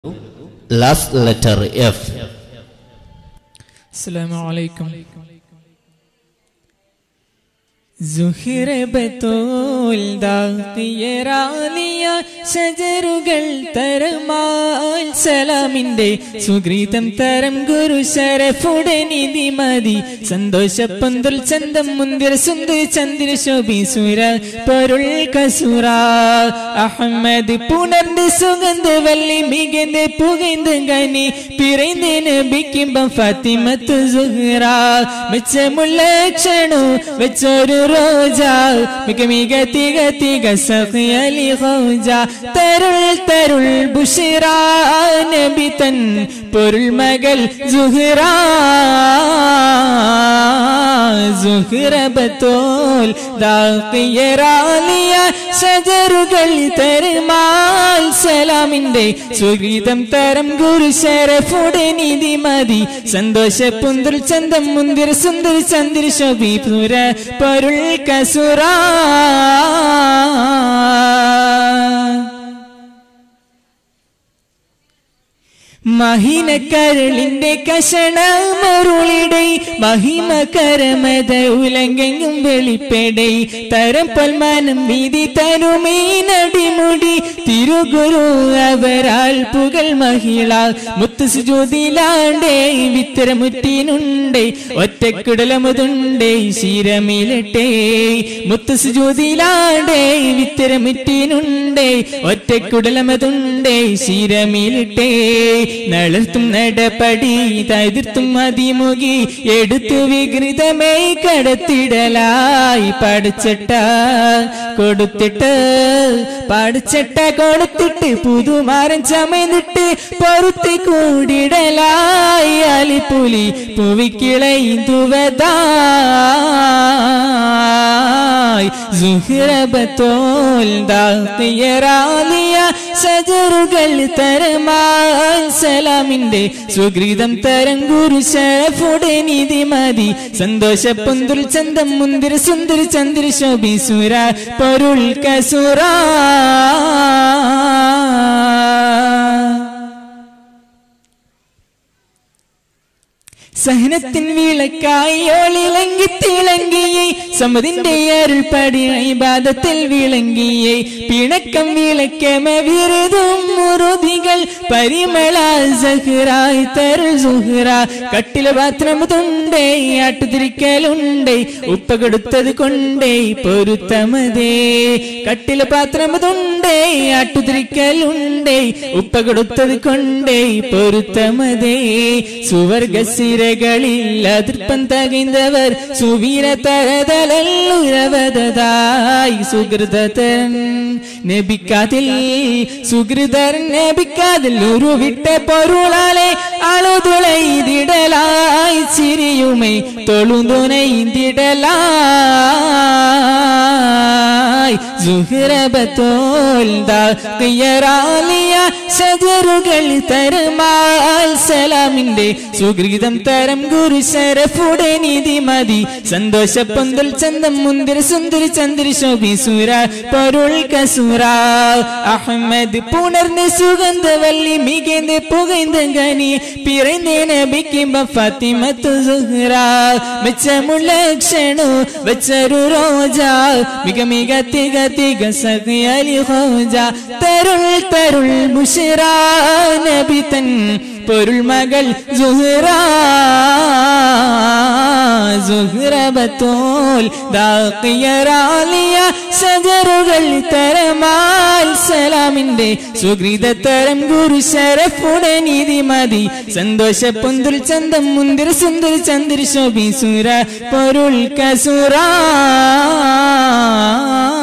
Last letter F. السلام عليكم സുഹിറബത്തോൽ ദാത്തിയറാലിയ ശജറുകൾ തരമാൽ സലാമിന്റെ സുഗ്രീതം തരം ഗുരു ശരഫുടനിധി മതി സന്തോഷ പന്തൽ ചന്തം മുന്തിര സുന്ദര ചന്ദ്ര ശോഭി സുര പൊരുൾ കസുറ അഹമ്മദ് പുണർന്ന് സുഗന്ധ വല്ലി മികந்து പുകൈந்து കനി പിറൈந்து നബിക്കുമ്പം ഫാത്തിമത്ത് സുഹ്റ മെച്ചമുള്ള ക്ഷണു വെച്ചൊരു റോജ മിക മിക തിക തിക സഖിയലി ഹൗജ തരുൾ തരുൾ ബുഷിറ നബി തൻ പൊരുൾ മകൾ സുഹ്റ സുഹ്റ ബത്തോൽ ദാഖിയറാലിയ ഷജറുകൾ തരുമാൽ സലാമിന്റെ സുഗീതം തരം ഗുരു ശരഫുടനിധി മതി സന്തോഷ പുന്തൽ ചന്തം മുന്തിര സുന്ദര ചന്ദ്ര ശോഭി പുര പൊരുൾ കസുറ മഹിനക്കരളിന്റെ കഷണ മരുളിടை മഹിമ കരമത ഉലങ്കെങ്ങും വെളിപ്പെടை തരം പൊൽമാനം വീതി തരുമേ നടിമുടി തിരുഗുരു അവരാൽ പുകൾ മഹിള മുത്തുസ് ജ്യോതിലാണ്ടേ വിത്തരമുറ്റീനുണ്ടേ ഒറ്റക്കുടലമുതുണ്ടേ ശിരമിലട്ടെ മുത്തുസ് ജ്യോതിലാണ്ടേ വിത്തരമുറ്റീനുണ്ടേ ഒറ്റക്കുടലമതുണ്ടേ ശിരമിലട്ടെ നളർത്തും നടപടി തതിർത്തും അതിമുകി എടുത്തു വികൃതമേ കടത്തിടലായി പഠിച്ചിട്ട കൊടുത്തിട്ട് പഠിച്ചിട്ട കൊടുത്തിട്ട് പുതുമാരൻ ചമന്നിട്ട് പൊറുത്തി കൂടിടലായി അലിപ്പുലി പുവിക്കിളയുവതായി സുഹൃബത്തോൽ ദാത്തിയറാലിയ സജറുകൾ തരമാൽ സലാമിന്റെ സുഗ്രീതം തരം ഗുരു ശരഫുടനിധി മതി സന്തോഷ പൊന്തുൽ ചന്തം മുന്തിര സുന്ദര ചന്ദ്ര ശോഭി സുര പൊരുൾ കസുറ സഹനത്തിൻ വിളക്കായി ഒളിളങ്കി തിളങ്ങിയെ സമതിന്റെ അരുൾപടി ഇബാദത്തിൽ വിളങ്ങിയെ പിണക്കം വിളക്കമ വിരുതും മുറുതികൾ പരിമള സഹ്റായി തരുൾ സുഹ്റ കട്ടില പാത്രം തുണ്ടേ ആട്ടുതിരിക്കലുണ്ടേ ഉപ്പ കൊടുത്തത് കൊണ്ടേ പൊരുത്തമതേ കട്ടില പാത്രം തുണ്ടേ ആട്ടുതിരിക്കലുണ്ടേ ഉപ്പ കൊടുത്തത് കൊണ്ടേ പൊരുത്തമതേ സുവർഗ സിരകളിൽ അതിർപ്പം തകൈந்தவர் സുവീര തരതലുരവതായി സുഹൃതൻ നബിക്കാതിൽ സുഹൃതർ നബിക്കാതിൽ ഒരു വിട്ട പൊരുളാലെ അളുതുളൈതിടലായി ചിരിയുമൈ തൊളുതുണൈതിടലായി സുഹൃബത്തോൽ ദാക്കിയറാലിയ ഷജറുകൾ തരമാൽ സലാമിന്റെ സുഗൃതം തരം ഗുരു ശരഫുടനിധി മതി സന്തോഷ പൊന്തൽ ചന്തം മുന്തിര സുന്ദരി ചന്ദ്ര ശോഭി സൂര പൊരുൾ കസൂര അഹമ്മദ് പുണർന്ന് സുഗന്ധവല്ലി മികந்து പുകൈந்து കനി പിറந்தേ നബിക്കുമ്പ ഫാത്തിമത്തു സുഹ്റ മെച്ചമുള്ള ക്ഷണു വെച്ചൊരു റോജ മിക മിക തിക തിക സഖിയലി ഹോജ തരുൾ തരുൾ മുഷിറ നബി തൻ പൊരുൾ മകൾ സുഹ്റ സുഹ്റബത്തോൽ ദാക്കിയറാലിയ ഷജറുകൾ തരമാൽ സലാമിന്റെ സുഗ്രീത തരം ഗുരു ശരഫുടനിധി മതി സന്തോഷ പൊന്തുൽ ചന്തം മുന്തിര സുന്ദര ചന്ദ്ര ശോഭി സുര പൊരുൾ കസുറ